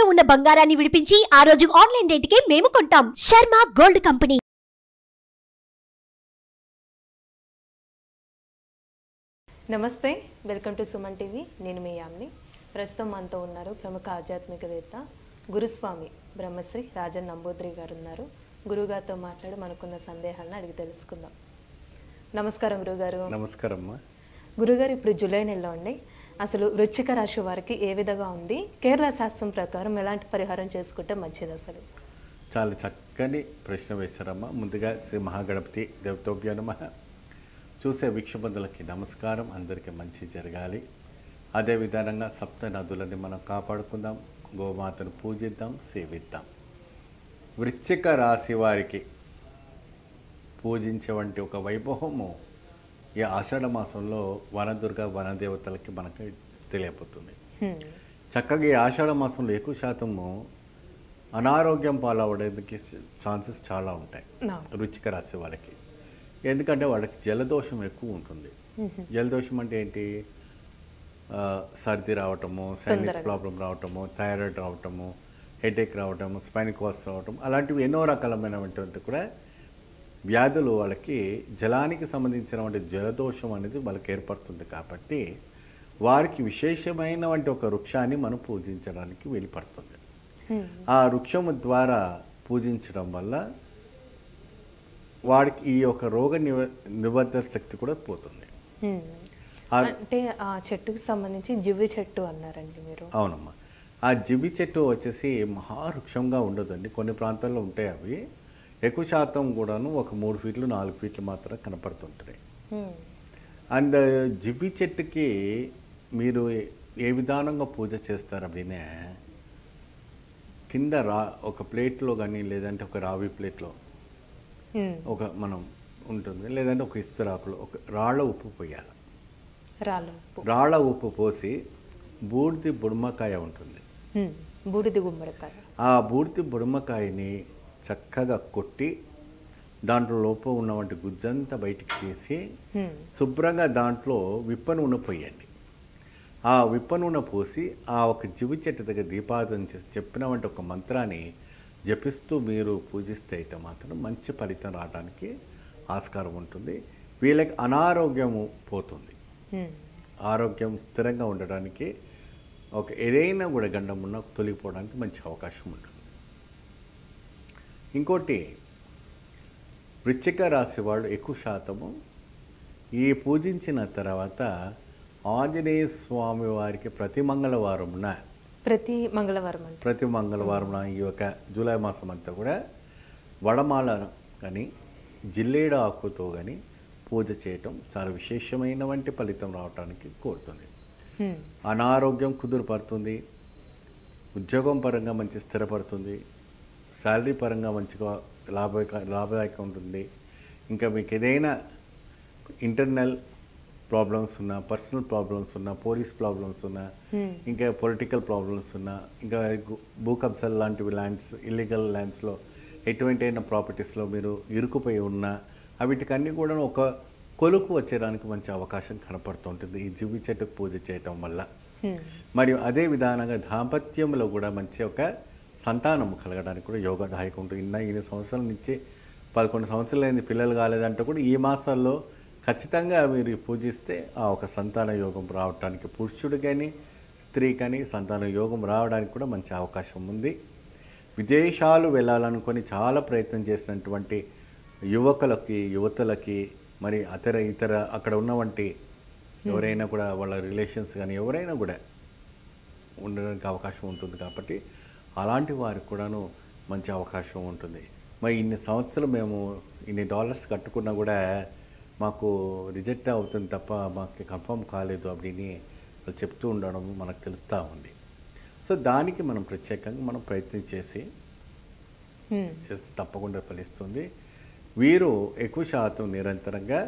తాకట్టులో ఉన్న బంగారాన్ని విడిపించి ఆ రోజు ఆన్లైన్ రేటుకే మేము కొంటాం శర్మ గోల్డ్ కంపెనీ నమస్తే వెల్కమ్ టు సుమన్ టీవీ నేను మీ యామ్ని ప్రస్తుతం మనతో ఉన్నారు ప్రముఖ ఆధ్యాత్మికవేత్త గురుస్వామి బ్రహ్మశ్రీ రాజన్ నంబూద్రి గారు ఉన్నారు గురుగారితో మాట్లాడి మనకున్న సందేహాలను అడిగి తెలుసుకుందాం నమస్కారం గురుగారు నమస్కారం అమ్మా గురుగారు ఇప్పుడు జూలై నెలలో అండి అసలు వృశ్చిక రాశి వారికి ఏ విధంగా ఉంది కేరళ శాస్త్రం ప్రకారం ఎలాంటి పరిహారం చేసుకుంటే మంచిది అసలు చాలా చక్కని ప్రశ్న వేశారమ్మా ముందుగా శ్రీ మహాగణపతి దేవతోభ్య నమ చూసే వీక్షబంధులకి నమస్కారం అందరికీ మంచి జరగాలి అదే విధానంగా సప్త నదులని మనం కాపాడుకుందాం గోమాతను పూజిద్దాం సేవిద్దాం వృశ్చిక రాశి వారికి పూజించే వంటి ఒక వైభవము ఈ ఆషాఢ మాసంలో వనదుర్గ వనదేవతలకి మనకి తెలియపోతుంది హ్మ్. చక్కగా ఈ ఆషాఢ మాసంలో ఎక్కువ శాతము అనారోగ్యం పాలవడానికి ఛాన్సెస్ చాలా ఉంటాయి నా. రుచిక రాసే వాళ్ళకి ఎందుకంటే వాళ్ళకి జలదోషం ఎక్కువ ఉంటుంది జలదోషం అంటే ఏంటి ఆ, సర్ది రావటము సైనస్ తొందరగా. ప్రాబ్లం రావటము థైరాయిడ్ రావటము హెడేక్ రావటము స్పైనికోస్ రావటం అలాంటివి ఎన్నో రకాలమైనటువంటి కూడా వ్యాధులు వాళ్ళకి జలానికి సంబంధించినటువంటి జలదోషం అనేది వాళ్ళకి ఏర్పడుతుంది కాబట్టి వారికి విశేషమైనటువంటి ఒక వృక్షాన్ని మనం పూజించడానికి వీలుపడుతుంది హ్మ్. ఆ వృక్షము ద్వారా పూజించడం వల్ల వాడికి ఈ యొక్క రోగ నివ నిబద్ధ శక్తి కూడా పోతుంది హ్మ్. ఆ- అంటే ఆ చెట్టుకు సంబంధించి జివ్వి చెట్టు అన్నారండి మీరు అవునమ్మా ఆ జిబి చెట్టు వచ్చేసి మహావృక్షంగా ఉండదండి కొన్ని ప్రాంతాల్లో ఉంటాయి అవి ఎక్కువ శాతం కూడాను ఒక మూడు ఫీట్లు నాలుగు ఫీట్లు మాత్రం కనపడుతుంటాయి హ్మ్. అండ్ జిబి చెట్టుకి మీరు ఏ విధానంగా పూజ చేస్తారు అప్పుడే కింద రా ఒక ప్లేట్లో కానీ లేదంటే ఒక రావి ప్లేట్లో హ్మ్. ఒక మనం ఉంటుంది లేదంటే ఒక ఇస్తరాకులో ఒక రాళ్ళ ఉప్పు పోయాలి రాళ్ళ ఉప్పు రాళ్ళ ఉప్పు పోసి బూడిది బుడమకాయ ఉంటుంది హ్మ్. బూడిది గుమ్మడికాయ ఆ బూడిది బుడమకాయని చక్కగా కొట్టి దాంట్లో లోపల ఉన్నటువంటి గుజ్జంతా బయటికి తీసి హ్మ్. శుభ్రంగా దాంట్లో విప్ప నూనె పోయండి ఆ విప్ప నూనె పోసి ఆ ఒక జివి చెట్టు దగ్గర దీపారాధన చేసి చెప్పినటువంటి ఒక మంత్రాన్ని జపిస్తూ మీరు పూజిస్తే అయితే మాత్రం మంచి ఫలితం రావడానికి ఆస్కారం ఉంటుంది వీళ్ళకి అనారోగ్యము పోతుంది హ్మ్. ఆరోగ్యం స్థిరంగా ఉండడానికి ఒక ఏదైనా కూడా గండం ఉన్న తొలగిపోవడానికి మంచి అవకాశం ఉంటుంది ఇంకోటి వృశ్చిక రాశి వాళ్ళు ఎక్కువ శాతము ఈ పూజించిన తర్వాత ఆంజనేయ స్వామి వారికి ప్రతి మంగళవారమున ప్రతి మంగళవారం అంటే ప్రతి మంగళవారం ఈ యొక్క జూలై మాసం అంతా కూడా వడమాల కానీ జిల్లేడు ఆకుతో కానీ పూజ చేయటం చాలా విశేషమైనటువంటి ఫలితం రావడానికి కోరుతుంది హ్మ్. అనారోగ్యం కుదురుపడుతుంది ఉద్యోగం పరంగా మంచి స్థిరపడుతుంది శాలరీ పరంగా మంచిగా లాభ లాభదాయకం ఉంటుంది ఇంకా మీకు ఏదైనా ఇంటర్నల్ ప్రాబ్లమ్స్ ఉన్నా పర్సనల్ ప్రాబ్లమ్స్ ఉన్నా పోలీస్ ప్రాబ్లమ్స్ ఉన్నా Hmm. ఇంకా పొలిటికల్ ప్రాబ్లమ్స్ ఉన్నా ఇంకా గు- భూ కబ్జాలు లాంటివి ల్యాండ్స్ ఇల్లీగల్ ల్యాండ్స్లో ఎటువంటి అయిన ప్రాపర్టీస్లో మీరు ఇరుకుపోయి ఉన్నా వీటికన్నీ కూడా ఒక కొలుకు వచ్చేయడానికి మంచి అవకాశం కనపడుతుంటుంది ఈ జివి చెట్టుకు పూజ చేయటం వల్ల హ్మ్. మరియు అదే విధానంగా దాంపత్యంలో కూడా మంచి ఒక సంతానం కలగడానికి కూడా యోగదాయకం ఉంటుంది ఇన్న ఇన్ని సంవత్సరాల నుంచి పదకొండు సంవత్సరాలు అయింది పిల్లలు కాలేదంటే కూడా ఈ మాసాల్లో ఖచ్చితంగా మీరు పూజిస్తే ఆ ఒక సంతాన యోగం రావడానికి పురుషుడు కానీ స్త్రీ కానీ సంతాన యోగం రావడానికి కూడా మంచి అవకాశం ఉంది విదేశాలు వెళ్ళాలనుకొని చాలా ప్రయత్నం చేసినటువంటి యువకులకి యువతులకి మరి అతర ఇతర అక్కడ ఉన్నవంటి ఎవరైనా కూడా వాళ్ళ రిలేషన్స్ కానీ ఎవరైనా కూడా ఉండడానికి అవకాశం ఉంటుంది కాబట్టి అలాంటి వారికి కూడాను మంచి అవకాశం ఉంటుంది మరి ఇన్ని సంవత్సరాలు మేము ఇన్ని డాలర్స్ కట్టుకున్నా కూడా మాకు రిజెక్ట్ అవుతుంది తప్ప మాకు కన్ఫర్మ్ కాలేదు அப்படின்னு వాళ్ళు చెప్తూ ఉండడం మనకు తెలుస్తూ ఉంది సో దానికి మనం ప్రత్యేకంగా మనం ప్రయత్నం చేసి హ్మ్. చేస్తే తప్పకుండా ఫలిస్తుంది వీరు ఎక్కువ శాతం నిరంతరంగా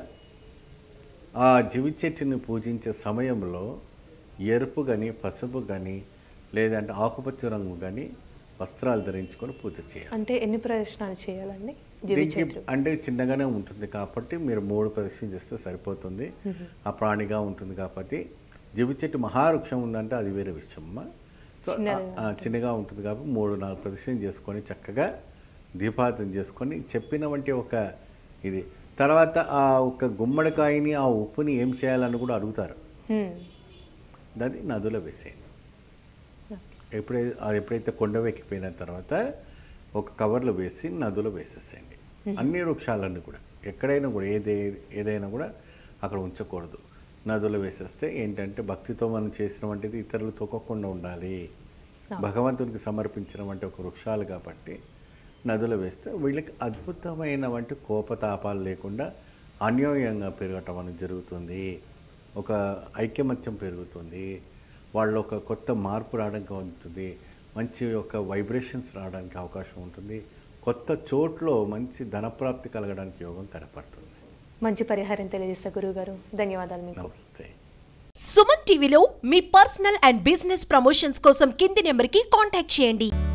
ఆ జీవి చెట్టుని పూజించే సమయంలో ఎరుపు కానీ పసుపు కానీ లేదంటే ఆకుపచ్చ రంగు కానీ వస్త్రాలు ధరించుకొని పూజ చేయాలి అంటే ఎన్ని ప్రదర్శనలు చేయాలండి జీవి దీనికి చెట్టు అంటే చిన్నగానే ఉంటుంది కాబట్టి మీరు మూడు ప్రదక్షిణ చేస్తే సరిపోతుంది ఆ ప్రాణిగా ఉంటుంది కాబట్టి జీవి చెట్టు మహావృక్షం ఉందంటే అది వేరే విషయమ్మా సో చిన్నది ఆ, ఆ, చిన్నగా ఉంటుంది కాబట్టి మూడు నాలుగు ప్రదక్షిణ చేసుకొని చక్కగా దీపార్థన చేసుకొని చెప్పిన వంటి ఒక ఇది తర్వాత ఆ ఒక గుమ్మడికాయని ఆ ఉప్పుని ఏం చేయాలని కూడా అడుగుతారు హ్మ్. దాన్ని నదిలో వేసేయండి ఎప్పుడైతే అది ఎప్పుడైతే కొండ ఎక్కిపోయిన తర్వాత ఒక కవర్లో వేసి నదిలో వేసేసేయండి అన్ని వృక్షాలన్నీ కూడా ఎక్కడైనా కూడా ఏదే ఏదైనా కూడా అక్కడ ఉంచకూడదు నదిలో వేసేస్తే ఏంటంటే భక్తితో మనం చేసిన వంటిది ఇతరులు తొక్కకుండా ఉండాలి భగవంతునికి సమర్పించిన వంటి ఒక వృక్షాలు కాబట్టి నదిలో వేస్తే వీళ్ళకి అద్భుతమైన వంటి కోపతాపాలు లేకుండా అన్యోన్యంగా పెరగటం అనేది జరుగుతుంది ఒక ఐక్యమత్యం పెరుగుతుంది వాళ్ళు ఒక కొత్త మార్పు రావడానికి ఉంటుంది మంచి ఒక వైబ్రేషన్స్ రావడానికి అవకాశం ఉంటుంది కొత్త చోట్లో మంచి ధనప్రాప్తి కలగడానికి యోగం కనపడుతుంది మంచి పరిహారం తెలియజేస్తా గురువుగారు ధన్యవాదాలు మీకు నమస్తే సుమన్ టీవీలో మీ పర్సనల్ అండ్ బిజినెస్ ప్రమోషన్స్ కోసం కింది నెంబర్కి కాంటాక్ట్ చేయండి